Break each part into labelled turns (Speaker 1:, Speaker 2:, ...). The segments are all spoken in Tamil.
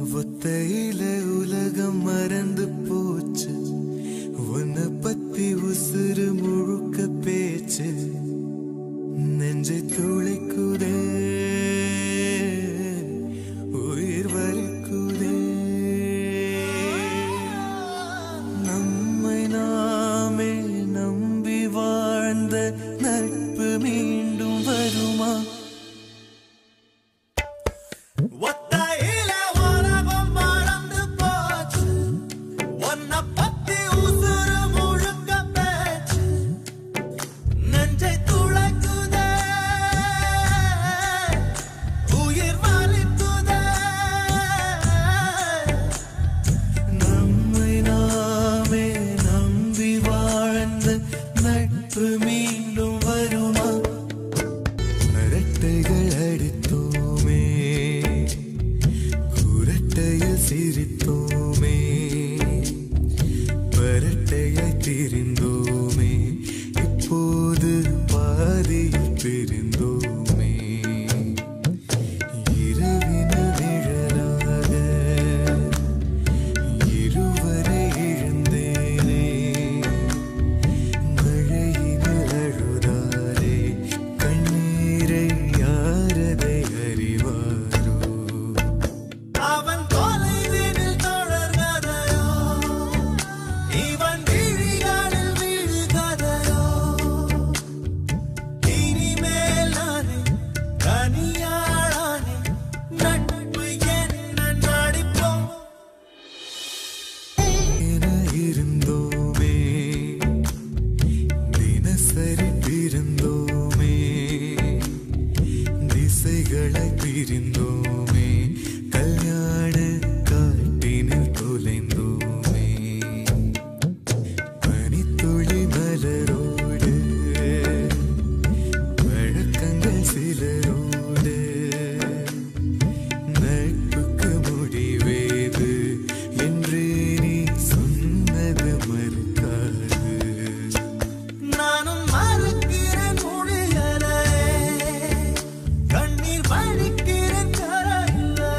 Speaker 1: ஒத்தையில உலகம் மறந்து போச்சு உன்னை பத்தி உசுறு முழுக்க பேச்சு நெஞ்சை துளைக்குதே உயிர் வலிக்குதே நம்மை நாமே நம்பி வாழ்ந்த நட்பு மீண்டும் வருமா ஒத்தையில உலகம் மறந்து போச்சு உன்னை பத்தி உசுறு முழுக்க பேச்சு நெஞ்சை துளைக்குதே உயிர் வலிக்குதே நம்மை நாமே நம்பி வாழ்ந்த நட்பு மீண்டும் வருமா அரட்டைகள் அடித்தோமே குரட்டையில் சிரித்தோமே பரட்டையை திரிந்தோமே இப்போது பாதியில் பிரிந்தோமே இரவின நிழலாக இருவரை இழந்தேனே மழையினில் அழுதாரே கண்ணீரை யாரதை அறிவாரோ அவன் தொலைவினில் தொடர்கதையோ இவன் விழிகளில் விழுகதையோ இனிமேல் நானே தனியாளானே நட்பு என்ன நடிப்போம் என இருந்தோமே தினசரி பிரிந்தோமே திசைகளை பிரிந்தோமே கல்யாண காட்டினில் தொலைந்தோமே பனித்துளி மலரோடு வழக்கங்கள் சிலரோடு நட்புக்கு முடிவேது என்று நீ சொன்னது மறுக்காது நானும் மறுக்கிறேன் மொழியலே கண்ணீர் வடிக்கிறேன் கரையிலே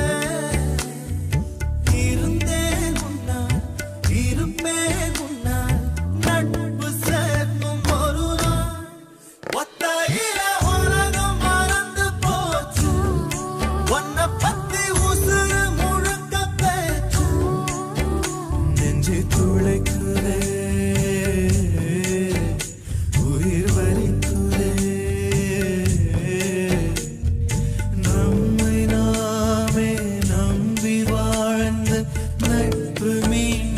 Speaker 1: இருந்தேன் முன்னால் இருப்பேன் முன்னால் நட்பு சேர்க்கும் ஒரு நாள் ஒத்தையில உலகம் மறந்து போச்சு உன்னை பத்தி உசுறு முழுக்க பேச்சு நெஞ்சு துளைக்குதே உயிர் வலிக்குதே நம்மை நாமே நம்பி வாழ்ந்த நட்பு மீண்டும்